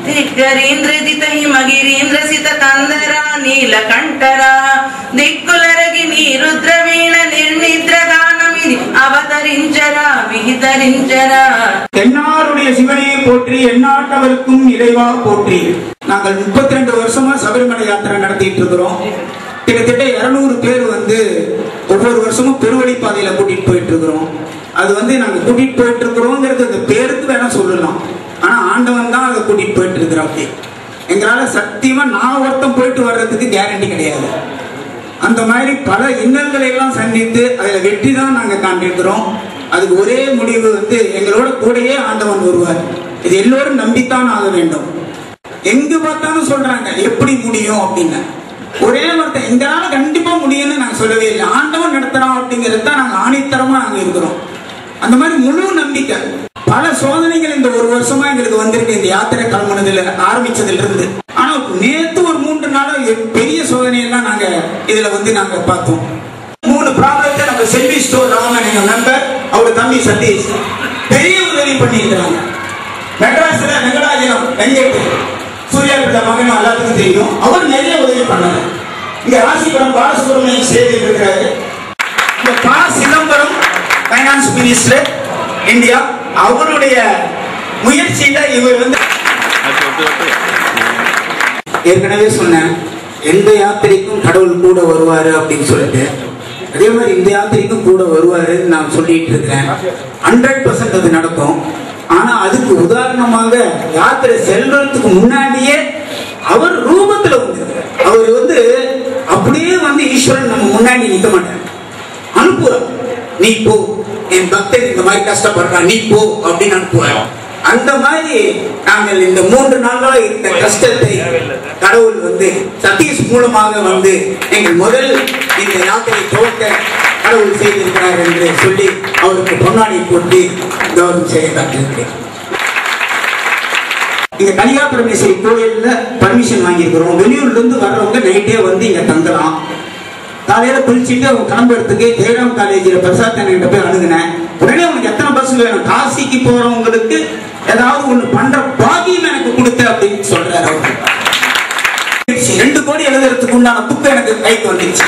దిగ్గరీంద్రదిత హిమగిరీంద్ర సిత కందర నీలకంఠర దిక్కులరగి నీ రుద్రవీణ నిర్నిద్ర గానమిది అవతరించరా విహితరించరా தென்னாருடைய சிவனையை போற்றி எந்நாட்டவருக்கும் இறைவா போற்றி நாங்கள் முப்பத்தி ரெண்டு வருஷமா சபரிமலை யாத்திரை நடத்திட்டு இருக்கிறோம் கிட்டத்தட்ட இருநூறு பேர் வந்து ஒவ்வொரு வருஷமும் பெருவழி பாதையில கூட்டிட்டு போயிட்டு இருக்கிறோம் அது வந்து நாங்க கூட்டிட்டு போயிட்டு இருக்கிறோங்கிறது அந்த பேருக்கு வேணா சொல்லலாம் ஆனா ஆண்டவன் தான் அதை கூட்டிட்டு போயிட்டு இருக்கிறாப்படி எங்களால சத்தியமா நான் ஒருத்தன் போயிட்டு வர்றதுக்கு கேரண்டி கிடையாது அந்த மாதிரி பல இன்னல்களை எல்லாம் சந்தித்து அதுல வெற்றி தான் நாங்க காண்பிக்கிறோம் அதுக்கு ஒரே முடிவு வந்து எங்களோட கூடயே ஆண்டவன் வருவார் இது எல்லோரும் நம்பித்தான் ஆக வேண்டும் எங்க பார்த்தாலும் சொல்றாங்க எப்படி முடியும் அப்படின்னு ஒரே வார்த்தை எங்களால கண்டிப்பா முடியும்னு நாங்க சொல்லவே இல்லை ஆண்டவன் நடத்துறான் அப்படிங்கிறது தான் நாங்க ஆணித்தரமா நாங்க இருக்கிறோம் அந்த மாதிரி முழு நம்பிக்கை பல சோதனைகள் இந்த ஒரு வருஷமா எங்களுக்கு வந்திருக்கு இந்த யாத்திரை கிளம்புனதுல ஆரம்பிச்சதுல இருந்து ஆனா நேத்து ஒரு மூன்று நாளா எ- பெரிய சோதனை எல்லாம் நாங்க இதுல வந்து நாங்க பார்த்தோம் மூணு ப்ராப்ளத்தை நம்ம செல்வி ஸ்டோர் ராமன் எங்க நண்பர் அவர் தம்பி சதீஷ் பெரிய உதவி பண்ணியிருக்கிறாங்க மெட்ராஸ்ல வெங்கடாஜலம் வெங்கட் சூர்யா பிள்ளை மகன் எல்லாத்துக்கும் தெரியும் அவர் நிறைய உதவி பண்ணாரு இங்க ராசிபுரம் பாலசுப்ரமணியம் சேதி இருக்கிறாரு இந்த பா சிதம்பரம் ஃபைனான்ஸ் மினிஸ்டர் இந்தியா அவருடைய முயற்சியில இவர் வந்து ஏற்கனவே சொன்னேன் எந்த யாத்திரைக்கும் கடவுள் கூட வருவாரு அப்படின்னு சொல்லிட்டு அதே மாதிரி இந்த யாத்திரைக்கும் கூட வருவாருன்னு நான் சொல்லிட்டு இருக்கிறேன் ஹண்ட்ரட் பர்சன்ட் அது நடக்கும் ஆனா அதுக்கு உதாரணமாக யாத்திரை செல்றதுக்கு முன்னாடியே அவர் ரூபத்துல வந்து அவர் வந்து அப்படியே வந்து ஈஸ்வரன் நம்ம முன்னாடி நிற்க மாட்டார் அனுப்புவார் நீ போ என் பக்தன் இந்த மாதிரி கஷ்டப்படுறான் நீ போ அப்படின்னு அனுப்புவார் அந்த மாதிரி நாங்கள் இந்த மூன்று நாள்களா இந்த கஷ்டத்தை கடவுள் வந்து சதீஷ் மூலமாக வந்து எங்கள் முதல் இந்த யாத்திரை துவக்க கடவுள் செய்திருக்கிறார் என்று சொல்லி அவருக்கு பொன்னாடி போட்டு கௌரவம் செய்ய காட்டியிருக்கிறேன் இங்க கலியா பரமேஸ்வரி கோயில்ல பர்மிஷன் வாங்கியிருக்கிறோம் வெளியூர்ல இருந்து வர்றவங்க நைட்டே வந்து இங்க தங்கலாம் காலையில குளிச்சுட்டு அவங்க கிளம்புறதுக்கு ஜெயராம் காலேஜ்ல பிரசாத் கிட்ட போய் அணுகுனேன் உடனே உனக்கு எத்தனை பஸ் வேணும் காசிக்கு போறவங்களுக்கு ஏதாவது ஒண்ணு பண்ற பாகியம் எனக்கு கொடுத்த அப்படின்னு சொல்றாரு அவரு ரெண்டு கோடி எழுதுறதுக்கு உண்டான புக்கு எனக்கு கைக்கு வந்துச்சு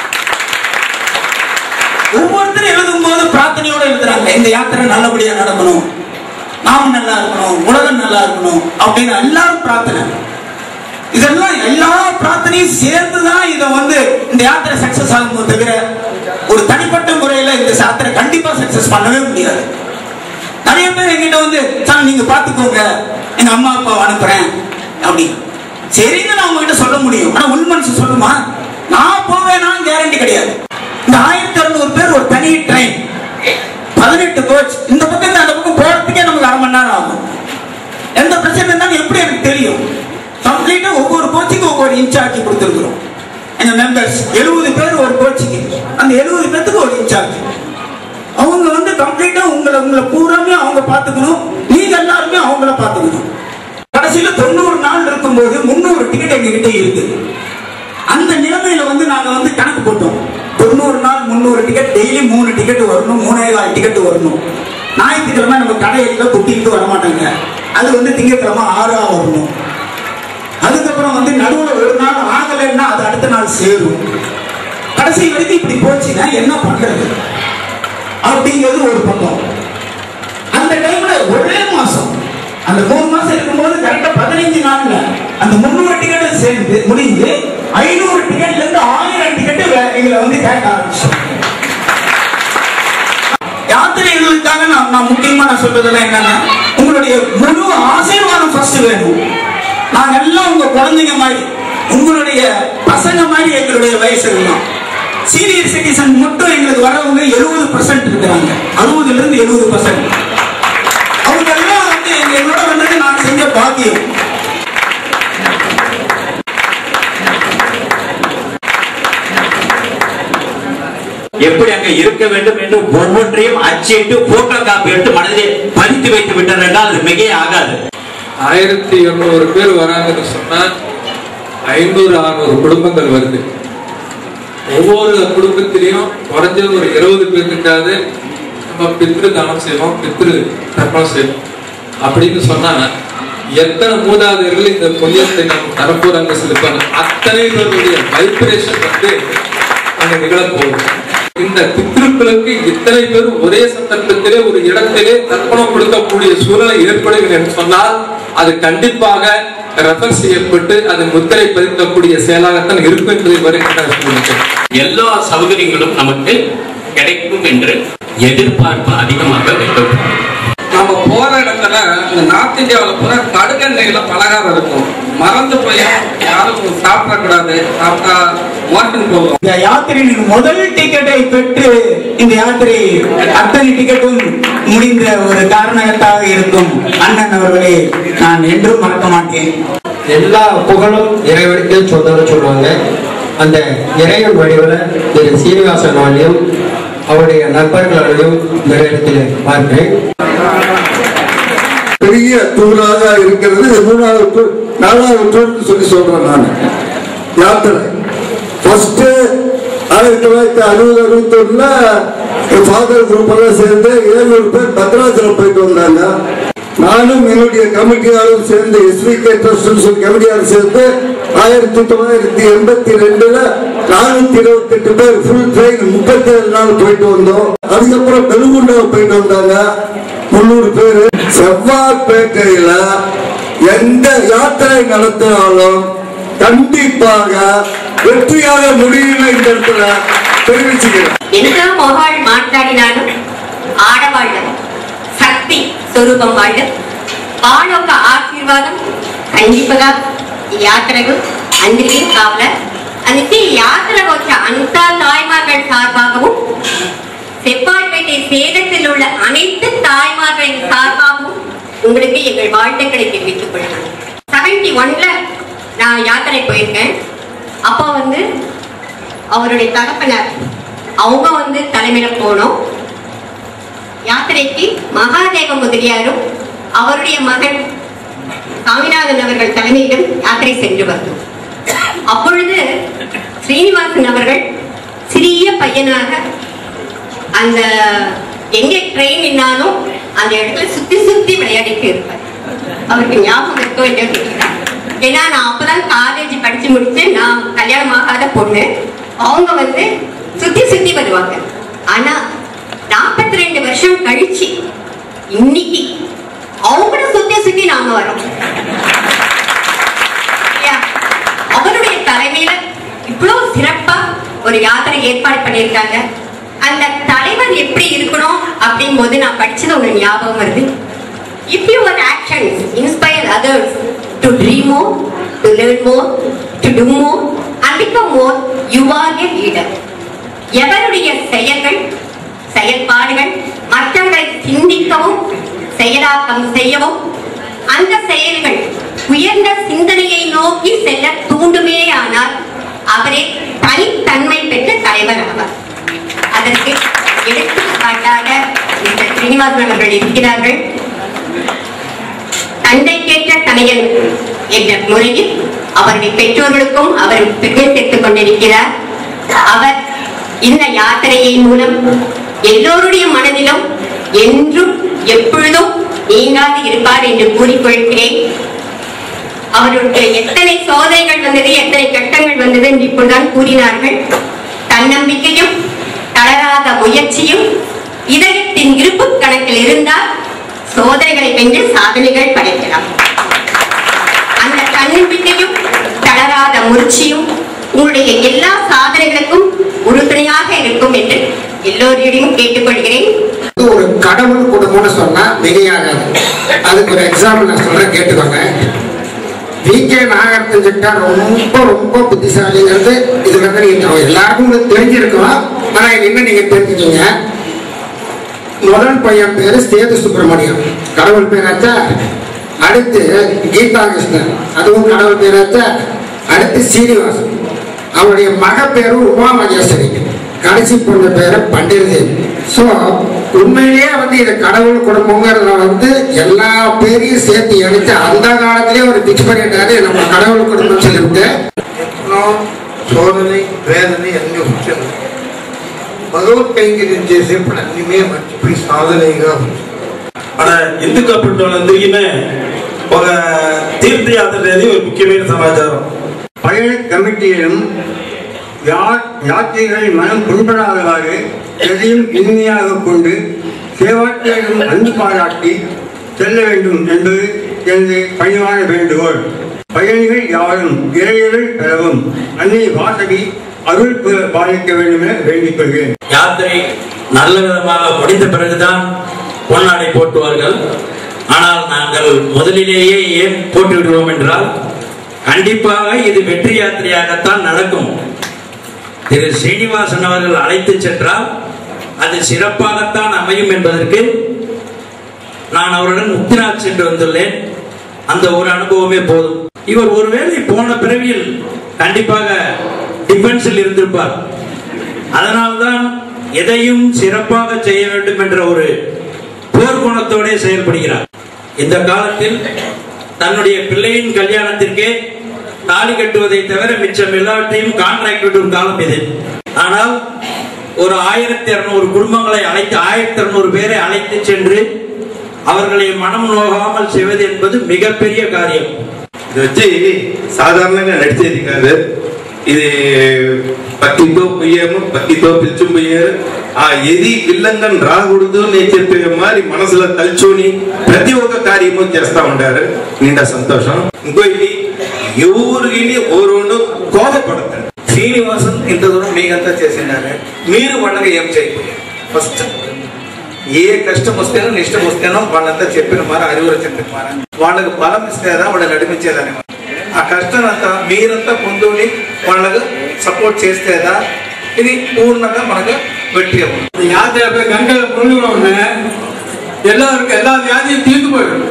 ஒவ்வொருத்தரும் எழுதும் போது பிரார்த்தனையோட எழுதுறாங்க இந்த யாத்திரை நல்லபடியா நடக்கணும் நாம் நல்லா இருக்கணும் உலகம் நல்லா இருக்கணும் அப்படின்னு எல்லாரும் பிரார்த்தனை இதெல்லாம் எல்லா பிரார்த்தனையும் சேர்ந்துதான் இதை வந்து இந்த யாத்திரை சக்சஸ் ஆகும் தவிர ஒரு தனிப்பட்ட முறையில இந்த யாத்திரை கண்டிப்பா சக்சஸ் பண்ணவே முடியாது நிறைய பேர் என்கிட்ட வந்து சார் நீங்க பாத்துக்கோங்க எங்க அம்மா அப்பா அனுப்புறேன் அப்படி சரின்னு நான் உங்ககிட்ட சொல்ல முடியும் ஆனா உள் மனசு சொல்லுமா நான் போவேனா கேரண்டி கிடையாது இந்த ஆயிரத்தி அறுநூறு பேர் ஒரு தனி ட்ரெயின் பதினெட்டு கோச் இந்த பக்கம் இருந்து அந்த பக்கம் போறதுக்கே நமக்கு அரை மணி நேரம் ஆகும் எந்த பிரச்சனை இருந்தாலும் எப்படி எனக்கு தெரியும் கம்ப்ளீட்டா ஒவ்வொரு கோச்சுக்கும் ஒவ்வொரு இன்சார்ஜ் கொடுத்துருக்குறோம் எங்க மெம்பர்ஸ் எழுபது பேர் ஒரு கோச்சுக்கு அந்த எழுபது பேத்துக்கு ஒரு இன்சார்ஜ் அவங்க வந்து கம்ப்ளீட்டா உங்களை உங்களை பூராமே அவங்க பார்த்துக்கணும் நீங்க எல்லாருமே அவங்கள பார்த்துக்கணும் கடைசியில தொண்ணூறு நாள் இருக்கும்போது முந்நூறு டிக்கெட் எங்க கிட்ட இருக்கு அந்த நிலைமையில வந்து நாங்க வந்து கணக்கு போட்டோம் தொண்ணூறு நாள் முந்நூறு டிக்கெட் டெய்லி மூணு டிக்கெட் வரணும் மூணே கால் டிக்கெட் வரணும் ஞாயிற்றுக்கிழமை நம்ம கடையில குட்டிக்கிட்டு வர மாட்டாங்க அது வந்து திங்கட்கிழமை ஆறா வரணும் அதுக்கப்புறம் வந்து நடுவுல ஒரு நாள் ஆகலைன்னா அது அடுத்த நாள் சேரும் கடைசி வரைக்கும் இப்படி போச்சுன்னா என்ன பண்றது அப்படிங்கிறது ஒரு பக்கம் அந்த டைம்ல ஒரே மாசம் அந்த மூணு மாசம் இருக்கும்போது கரெக்டா பதினைஞ்சு நாள்ல அந்த முந்நூறு டிக்கெட் சேர்ந்து முடிஞ்சு ஐநூறு டிக்கெட்ல இருந்து ஆயிரம் டிக்கெட் எங்களை வந்து கேட்க ஆரம்பிச்சோம் யாத்திரைகளுக்காக நான் நான் முக்கியமா நான் சொல்றதெல்லாம் என்னன்னா உங்களுடைய முழு ஆசீர்வாதம் ஃபர்ஸ்ட் வேணும் நாங்க எல்லாம் உங்க குழந்தைங்க மாதிரி உங்களுடைய பசங்க மாதிரி எங்களுடைய வயசு எல்லாம் சீனியர் சிட்டிசன் மட்டும் எங்களுக்கு வரவங்க எழுபது பர்சன்ட் இருக்கிறாங்க அறுபதுல இருந்து எழுபது பர்சன்ட் அவங்க எல்லாம் வந்து எங்க- எங்களோட வந்தது நான் செஞ்ச பாக்கியம் எப்படி அங்க இருக்க வேண்டும் என்று ஒவ்வொன்றையும் அச்சிட்டு போட்டோ காப்பி எடுத்து மனதிலே பதித்து வைத்து விட்டார் என்றால் அது மிகையே ஆகாது ஆயிரத்தி இருநூறு பேர் வராங்கன்னு சொன்னா ஐநூறு அறுநூறு குடும்பங்கள் வருது ஒவ்வொரு குடும்பத்திலையும் குறைஞ்சது ஒரு இருபது பேருக்காவது நம்ம பித்ரு தானம் செய்வோம் பித்ரு தர்மம் செய்வோம் அப்படின்னு சொன்னா எத்தனை மூதாதையர்கள் இந்த புண்ணியத்தை நாம் தரப்போறாங்க சிலிப்பான அத்தனை பேருடைய வைப்ரேஷன் வந்து அங்க நிகழப்போகுது இந்த பித்ருக்களுக்கு இத்தனை பேர் ஒரே சந்தர்ப்பத்திலே ஒரு இடத்திலே தர்ப்பணம் கொடுக்கக்கூடிய சூழ்நிலை ஏற்படுகிறது என்று சொன்னால் அது கண்டிப்பாக ரெஃபர் செய்யப்பட்டு அது முத்திரை பதிக்கக்கூடிய செயலாகத்தான் இருக்கும் என்பதை வரைக்கும் சொல்லியிருக்கேன் எல்லா சௌகரியங்களும் நமக்கு கிடைக்கும் என்று எதிர்பார்ப்பு அதிகமாக வேண்டும் நம்ம போற இடத்துல இந்த நார்த் இந்தியாவில் பூரா கடுகெண்ணெயில பலகாரம் இருக்கும் மறந்து போய் யாரும் சாப்பிடக்கூடாது சாப்பிட்டா மோஷன் போகும் இந்த யாத்திரையின் முதல் டிக்கெட்டை பெற்று இந்த யாத்திரை அத்தனை டிக்கெட்டும் முடிந்த ஒரு காரணத்தாக இருக்கும் அண்ணன் அவர்களே நான் என்றும் மறக்க மாட்டேன் எல்லா புகழும் இறைவனுக்கே சொந்தம்னு சொல்லுவாங்க அந்த இறைவன் வடிவில் திரு சீனிவாசனாலையும் அவருடைய நண்பர்களாலையும் இந்த இடத்தில் பார்க்கிறேன் பெரிய டூராக இருக்கிறது இது மூணாவது டூர் நாலாவது டூர்னு சொல்லி சொல்றேன் நான் யாத்திரை ஃபர்ஸ்ட் ஆயிரத்தி தொள்ளாயிரத்தி அறுபது அறுபத்தி ஒண்ணுல என் ஃபாதர் குரூப் எல்லாம் சேர்ந்து ஏழுநூறு பேர் பத்ராச்சலம் போயிட்டு வந்தாங்க நானும் என்னுடைய கமிட்டியாரும் சேர்ந்து எஸ்விகே ட்ரஸ்ட் சொல்லி கமிட்டியாரும் சேர்ந்து ஆயிரத்தி தொள்ளாயிரத்தி எண்பத்தி ரெண்டுல நானூத்தி இருபத்தி எட்டு பேர் ஃபுல் ட்ரெயின் முப்பத்தி ஏழு நாள் போயிட்டு வந்தோம் அதுக்கப்புறம் பெருகுண்டாவை போயிட்டு வந்தாங்க முன்னூறு பேரு செவ்வாய்ப்பேட்டையில எந்த யாத்திரை நடத்தினாலும் கண்டிப்பாக வெற்றியாக முடியும் இந்த இடத்துல தெரிவிச்சுக்கிறேன் எந்த மொகாள் மாట్లాடினாலும் ఆడవాళ్ళ శక్తి స్వరూపం వాళ్ళు వాళ్ళ యొక్క ఆశీర్వాదం ఖండితగా ఈ యాత్రకు అందరికీ కావాల అందుకే ఈ యాత్రకు వచ్చే అంత தாய்மார்கள் சார்பாகவும் செவ்வாய்ப்பேட்டை சேலத்தில் உள்ள அனைத்து தாய்மார்களின் சார்பாகவும் உங்களுக்கு எங்கள் வாழ்த்துக்களை தெரிவித்துக் கொள்கிறேன் செவன்டி ஒன்ல நான் யாத்திரை போயிருக்கேன் அப்போ வந்து அவருடைய தகப்பனார் அவங்க வந்து தலைமையில போனோம் யாத்திரைக்கு மகாதேவ முதலியாரும் அவருடைய மகன் சாமிநாதன் அவர்கள் தலைமையிலும் யாத்திரை சென்று வந்தோம் அப்பொழுது ஸ்ரீனிவாசன் அவர்கள் சிறிய பையனாக அந்த எங்க ட்ரெயின் நின்னாலும் அந்த இடத்துல சுத்தி சுத்தி விளையாடிட்டு இருப்பார் அவருக்கு ஞாபகம் இருக்கோ இல்லையோ தெரியல ஏன்னா நான் அப்பதான் காலேஜ் படிச்சு முடிச்சு நான் கல்யாணம் ஆகாத பொண்ணு அவங்க வந்து சுத்தி சுத்தி வருவாங்க ஆனா நாற்பத்தி ரெண்டு வருஷம் கழிச்சு இன்னைக்கு அவங்களும் சுத்தி சுத்தி நாங்க வரோம் இல்லையா? அவருடைய தலைமையில இவ்வளவு சிறப்பா ஒரு யாத்திரை ஏற்பாடு பண்ணியிருக்காங்க அந்த தலைவர் எப்படி இருக்கணும் அப்படிங்கும் போது நான் படிச்சது ஒரு ஞாபகம் வருது if your actions inspire others to dream more to learn more to do more and become more you are a leader எவருடைய செயல்கள் செயல்பாடுகள் மற்றவர்களை சிந்திக்கவும் செயலாக்கம் செய்யவும் அந்த செயல்கள் உயர்ந்த சிந்தனையை நோக்கி செல்ல தூண்டுமேயானால் அவரே தனித்தன்மை பெற்ற தலைவர் ஆவார் அதற்கு எடுத்துக்காட்டாக மிஸ்டர் ஸ்ரீனிவாசன் அவர்கள் இருக்கிறார்கள் தந்தைக்கேற்ற தனையன் என்ற முறையில் அவருடைய பெற்றோர்களுக்கும் அவர் பெருமை சேர்த்துக் கொண்டிருக்கிறார் அவர் இந்த யாத்திரையின் மூலம் எல்லோருடைய மனதிலும் என்றும் எப்பொழுதும் நீங்காது இருப்பார் என்று கூறிக்கொள்கிறேன் அவருடைய எத்தனை சோதனைகள் வந்தது எத்தனை கட்டங்கள் வந்தது என்று இப்பொழுதுதான் கூறினார்கள் தன்னம்பிக்கையும் தளராத முயற்சியும் இதயத்தின் இருப்பு கணக்கில் இருந்தால் சோதனைகளை வென்று சாதனைகள் படைக்கலாம் அந்த தன்னம்பிக்கையும் தளராத முயற்சியும் உங்களுடைய எல்லா சாதனைகளுக்கும் உறுதுணையாக இருக்கும் என்று எல்லோரிடையும் கேட்டுக்கொள்கிறேன் இது ஒரு கடவுள் குடும்பம்னு சொன்னா மிகையாகாது அதுக்கு ஒரு எக்ஸாம்பிள் நான் சொல்றேன் கேட்டுக்கோங்க வி கே நாகரத்தின் ரொம்ப ரொம்ப புத்திசாலிங்கிறது இதுல இருந்து நீங்க எல்லாருக்கும் உங்களுக்கு தெரிஞ்சிருக்கும் ஆனா என்ன நீங்க தெரிஞ்சுக்கீங்க முதல் பையன் பேரு சேது சுப்பிரமணியம் கடவுள் பேராச்சா அடுத்து கீதா கிருஷ்ணன் அதுவும் கடவுள் பேராச்சா அடுத்து சீனிவாசன் அவருடைய மக பேரு உமா மகேஸ்வரி கடைசி பொண்ணு பேரு பண்டிதேவி ஸோ உண்மையிலேயே வந்து இது கடவுள் குடும்பங்கிறத வந்து எல்லா பேரையும் சேர்த்து எடுத்து அந்த காலத்திலேயே ஒரு பிக்ஸ் பண்ணிட்டாரு நம்ம கடவுள் குடும்பம் சொல்லிவிட்டு ఎన్నో శోధని వేదని అన్ని వచ్చాను భగవత్ కైంకర్యం చేసేప్పుడు అన్ని మర్చిపోయి సాధనగా ఉంది ஆனா இந்துக்கப்பட்டவன் தெரியுமே ఒక తీర్థయాత్ర అనేది ఒక ముఖ్యమైన సమాచారం பயண கமிட்டியிலும் யா- யாத்திரைகள் மனம் புண்படாதவாறு எதையும் இனிமையாக கொண்டு சேவாற்றியரும் அன்பு பாராட்டி செல்ல வேண்டும் என்பது எனது பணிவான வேண்டுகோள் பயணிகள் யாரும் இறையர்கள் பெறவும் அன்னை வாசகி அருள் பு- பாலிக்க வேண்டும் என வேண்டிக் கொள்கிறேன் யாத்திரை நல்ல விதமாக முடிந்த பிறகுதான் பொன்னாடை போட்டுவார்கள் ஆனால் நாங்கள் முதலிலேயே ஏன் போட்டு விடுவோம் என்றால் கண்டிப்பாக இது வெற்றி யாத்திரையாகத்தான் நடக்கும் திரு ஸ்ரீனிவாசன் அவர்கள் அழைத்து சென்றால் அது சிறப்பாகத்தான் அமையும் என்பதற்கு நான் அவருடன் முக்திநாத் சென்று வந்துள்ளேன் அந்த ஒரு அனுபவமே போதும் இவர் ஒருவேளை போன பிறவியில் கண்டிப்பாக டிஃபென்ஸில் இருந்திருப்பார் அதனால்தான் எதையும் சிறப்பாக செய்ய வேண்டும் என்ற ஒரு போர்க்குணத்தோட செயல்படுகிறார் இந்த காலத்தில் தன்னுடைய பிள்ளையின் கல்யாணத்திற்கே தாலி கட்டுவதை தவிர மிச்சம் எல்லாவற்றையும் கான்ட்ராக்ட் விடும் காலம் இது ஆனால் ஒரு ஆயிரத்தி இருநூறு குடும்பங்களை அழைத்து ஆயிரத்தி இருநூறு பேரை அழைத்து சென்று அவர்களை மனம் நோகாமல் செய்வது என்பது மிகப்பெரிய காரியம் ఇది వచ్చి సాధారణంగా నడిచేది కాదు ఇది పక్కితో పోయాము పక్కితో పిలుచుకుపోయారు ఆ ఎది విల్లంగం రాకూడదు నేను చెప్పే మారి మనసులో తలుచుని ప్రతి ఒక్క కార్యము చేస్తా ఉంటారు నిండా సంతోషం ఇంకో ఇది ఎవరికి ఓరోను కోపపడతారు శ్రీనివాసన్ ఇంత దూరం మీకంతా చేసినారు మీరు వాళ్ళకి ఏం చేయకపోయారు ఫస్ట్ ఏ కష్టం వస్తేనో నిష్టం వస్తేనో వాళ్ళంతా చెప్పిన మార అరివరు చెప్పిన మార వాళ్ళకు బలం ఇస్తేదా వాళ్ళు నడిపించేదని ఆ కష్టం అంతా మీరంతా పొందుని వాళ్ళకు సపోర్ట్ చేస్తేదా ఇది పూర్ణంగా మనకు வெற்றி இந்த யாத்திரை போய் கங்கையில புரிஞ்சுக்கிற உடனே எல்லாருக்கும் எல்லா வியாதியும் தீர்ந்து போயிடும்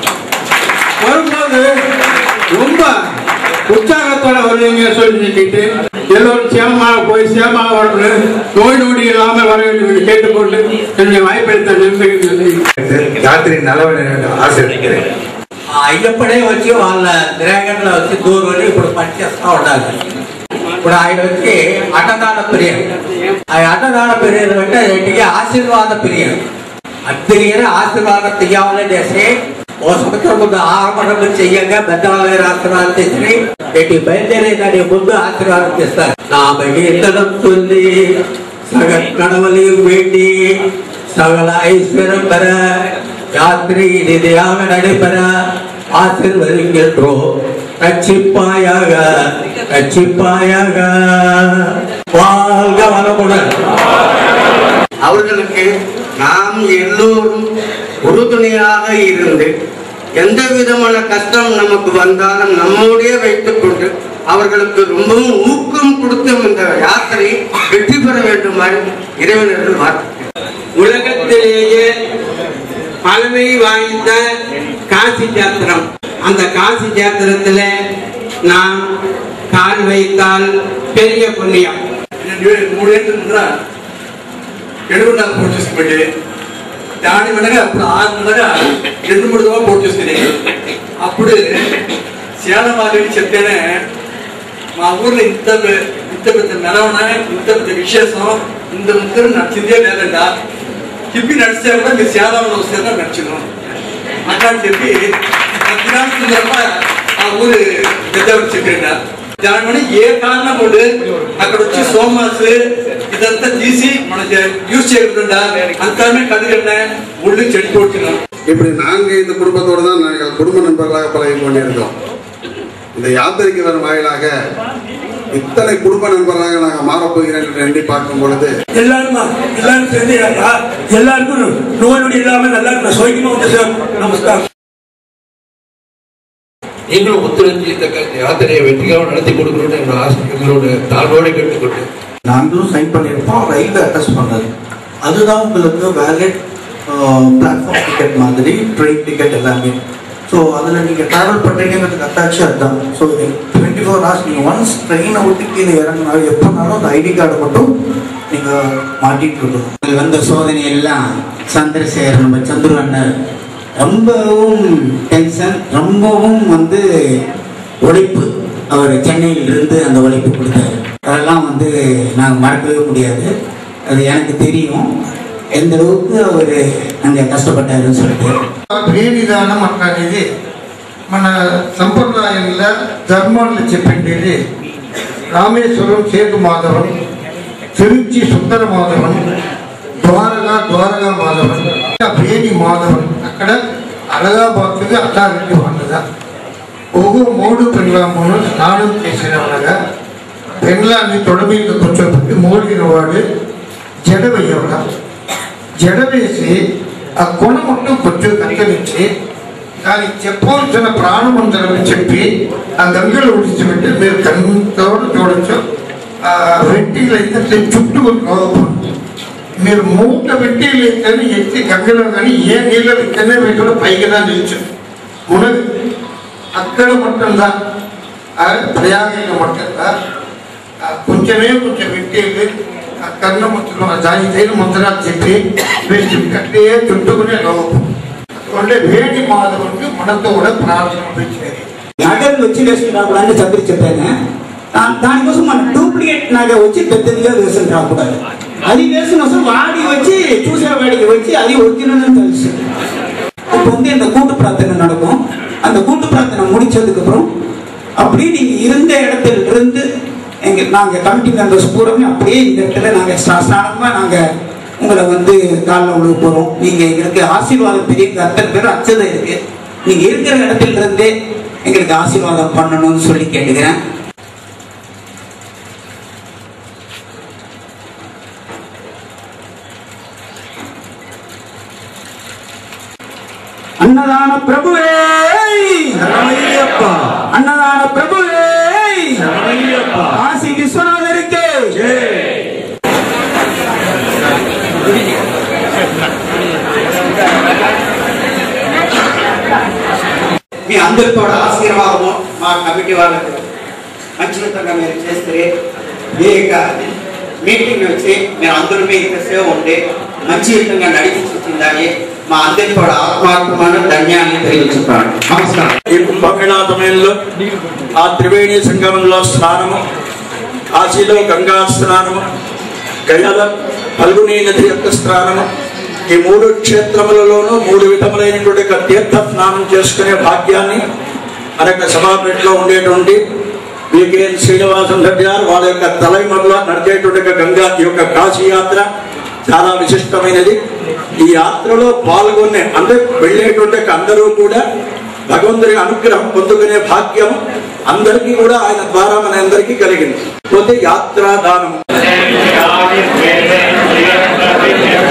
வரும்போது ரொம்ப உற்சாகத்தோட வருவீங்க சொல்லி சொல்லிட்டு எல்லோரும் சேமமாக போய் சேமமாக வரணும் நோய் நொடி இல்லாமல் வர வேண்டும் என்று கேட்டுக்கொண்டு என்னுடைய வாய்ப்பளித்த நன்றி రాత్రి నలభై ఆశ అయ్యప్పుడే వచ్చి వాళ్ళ డ్రాగన్లో వచ్చి దూరం ఇప్పుడు పనిచేస్తూ ఉండాలి ఇప్పుడు ఆయన వచ్చి అన్నదాన ప్రియం ఆ అన్నదాన ప్రియం అంటే ఏంటి ఆశీర్వాద ప్రియం అత్తిరిగిన ఆశీర్వాదం తీయాలని చేసి ఓ సంవత్సరం ముందు ఆరంభం చెయ్యంగా పెద్దవాళ్ళ ఆశీర్వాదం తెచ్చి ఏంటి బయలుదేరే దాని ముందు ఆశీర్వాదం తెస్తారు నా బయలుతుంది సగ కడవలి వేണ്ടി சகல ஐஸ்வரம் பெற யாத்திரை நிதியாக நடைபெற ஆசிர்வதிக்கின்றோ ரட்சிப்பாயாக ரட்சிப்பாயாக வாழ்க வளமுடன் அவர்களுக்கு நாம் எல்லோரும் உறுதுணையாக இருந்து எந்த விதமான கஷ்டம் நமக்கு வந்தாலும் நம்மோடே வைத்துக் கொண்டு அவர்களுக்கு ரொம்பவும் ஊக்கம் கொடுத்தும் இந்த யாத்திரை வெற்றி பெற வேண்டுமாறு இறைவனர்கள் வாழ்த்து உலகத்திலேயே பழமை வாய்ந்த காசி ஜாத்திரம் அந்த காசி ஜாத்திரத்தில் நாம் கால் வைத்தால் பெரிய புண்ணியம் మూడేళ్ళ ఎడుగు నాకు పోటీ చేసుకుంటే దాని వెనక అప్పుడు ఆరు నెలగా రెండు మూడు దోవ పోటీ చేసుకునేది అప్పుడు సేలమాదేవి చెప్తేనే మా ఊర్లో ఇంత పె- ఇంత పెద్ద మెలవన ఇంత పెద్ద విశేషం ఇంత ముద్దరు నడిచిందే లేదంట చెప్పి నడిస్తే కూడా మీరు సేలంలో వస్తేనే నడిచినాం అట్లా అని చెప్పి దినాల సందర్భంగా ఆ ఊరు పెద్దవారు చెప్పిన దాని వల్ల ఏ కారణం కూడా అక్కడ వచ్చి సోమాస్ ఇదంతా తీసి మన యూజ్ చేయకుండా అంతానే కదగండా ఒళ్ళు చెడిపోతున్నాం இப்படி நாங்க இந்த குடும்பத்தோடு தான் நாங்கள் குடும்ப நண்பர்களாக பழகி கொண்டிருக்கோம் இந்த யாத்திரைக்கு வரும் வாயிலாக இத்தனை குடும்ப நண்பர்களாக நாங்கள் மாறப்போகிறேன் என்று எண்ணி பார்க்கும் பொழுது எல்லாரும் எல்லாரும் தெரிஞ்சுக்கிறாங்க எல்லாருக்கும் நோய் நொடி இல்லாம நல்லா இருக்கணும் சோய்க்குமா வந்து சார் நமஸ்காரம் நீங்களும் ஒத்துழைத்து இந்த க- யாத்திரையை வெற்றிகரமாக நடத்தி கொடுக்கணும்னு எங்களோட ஆசை எங்களோட தாழ்வோடு கேட்டுக்கொண்டு நாங்களும் சைன் பண்ணியிருப்போம் ரயில்வே அட்டாச் பண்ணது அதுதான் உங்களுக்கு வேலிட் பிளாட்ஃபார்ம் டிக்கெட் மாதிரி ட்ரெயின் டிக்கெட் எல்லாமே ஸோ அதில் நீங்கள் ட்ராவல் பண்ணுறீங்கிறதுக்கு அட்டாச்சு அதுதான் ஸோ டுவெண்ட்டி ஃபோர் ஹவர்ஸ் நீங்கள் ஒன்ஸ் ட்ரெயினை விட்டு கீழே இறங்கினா எப்போனாலும் அந்த ஐடி கார்டு மட்டும் நீங்கள் மாட்டிட்டு இருக்கணும் இதில் வந்த சோதனை எல்லாம் சந்திரசேகர் நம்ம சந்துரு அண்ணன் ரொம்பவும் டென்ஷன் ரொம்பவும் வந்து உழைப்பு அவர் சென்னையில் இருந்து அந்த உழைப்பு கொடுத்தாரு அதெல்லாம் வந்து நாங்கள் மறக்கவே முடியாது அது எனக்கு தெரியும் எந்த அளவுக்கு அவர் அங்கே கஷ்டப்பட்டாருன்னு சொல்லிட்டு ప్రేరిదానం అన్నది మన సంప్రదాయంలో ధర్మాలు చెప్పేది రామేశ్వరం సేతు మాధవన్ తిరుచి సుందర మాధవన్ ద్వారగా ద్వారగా మాధవన్ వేణి మాధవన్ అక్కడ అలగాబాద్కి అత్తారెడ్డి వాళ్ళగా ఒగు మూడు పెళ్ళామును స్నానం చేసిన వాళ్ళగా పెళ్ళాన్ని తొడ మీద కూర్చోబెట్టి మూడిన వాడు జడ వేయవడ జడ వేసి ఆ కొన మొత్తం కొంచెం కత్తిరించి దానికి చెప్పవలసిన ప్రాణమంతరని చెప్పి ఆ గంగలో విడిచిపెట్టి మీరు కన్నుతో చూడొచ్చు ఆ వెట్టిలు అయితే చుట్టూ లోపం మీరు మూట వెట్టిలు కానీ ఎత్తి గంగలో కానీ ఏ నీళ్ళు ఇక్కడనే పెట్టడం పైగా నిల్చు మునది అక్కడ మట్టందా ఆ ప్రయాగంగా మట్టందా ఆ కొంచెమే కొంచెం వెట్టేది ఆ కన్న ముచ్చలు ఆ దానికైన మంత్రాలు చెప్పి వేసి కట్టే చుట్టుకునే లోపం అంటే వేడి మాధవుడికి మనతో కూడా ప్రార్థన పెంచేది నగలు వచ్చి వేసుకుని రాకూడదని చంద్రుడు చెప్పాను దా- దానికోసం మన డూప్లికేట్ నగ వచ్చి పెద్దదిగా వేసుకుని రాకూడదు అది వేసుకున్న అసలు వాడి వచ్చి చూసేవాడికి వచ్చి అది ఒరిజినల్ అని తెలుసు இப்போ வந்து இந்த கூட்டு பிரார்த்தனை நடக்கும் அந்த கூட்டு பிரார்த்தனை முடிச்சதுக்கு அப்புறம் அப்படியே நீங்க இருந்த இடத்துல இருந்து எங்க நாங்க கமிட்டி மெம்பர்ஸ் பூராமே அப்படியே இந்த இடத்துல நாங்க ஸ்நா- ஸ்நானமா நாங்க உங்களை வந்து காலில் விழுக போறோம் நீங்க எங்களுக்கு ஆசீர்வாதம் பெரிய அத்தனை பேரும் அச்சதை இருக்கு நீங்க இருக்கிற இடத்துல இருந்தே எங்களுக்கு ஆசீர்வாதம் பண்ணணும்னு சொல்லி கேட்டுக்கிறேன் அன்னதான பிரபுவே அன்னதான பிரபுவே காசி விஸ்வநாதருக்கு మీ అందరితో ఆశీర్వాదము మా కమిటీ వాళ్ళకు మంచిగా మీరు చేస్తే మీ యొక్క మీటింగ్ వచ్చి మీరు అందరూ మీ యొక్క సేవ ఉండి మంచి విధంగా నడిపించుతుందని మా అందరితో ఆత్మాత్మైన ధన్యాన్ని తెలియజేస్తున్నాను నమస్కారం ఈ కుంభమేళా సమయంలో ఆ త్రివేణి సంగమంలో స్నానము కాశీలో గంగా స్నానము గయల ఫల్గుని నది యొక్క స్నానము ఈ మూడు క్షేత్రములలోనూ మూడు విధములైనటువంటి యొక్క తీర్థ స్నానం చేసుకునే భాగ్యాన్ని మనకు సభాపేటలో ఉండేటువంటి వికేఎన్ శ్రీనివాసన్ రెడ్డి గారు వాళ్ళ యొక్క తలైమల్లో నడిచేటువంటి యొక్క గంగా ఈ యొక్క కాశీ యాత్ర చాలా విశిష్టమైనది ఈ యాత్రలో పాల్గొనే అంటే వెళ్ళేటువంటి యొక్క అందరూ కూడా భగవంతుడి అనుగ్రహం పొందుకునే భాగ్యం అందరికీ కూడా ఆయన ద్వారా మన అందరికీ కలిగింది పోతే యాత్రాదానం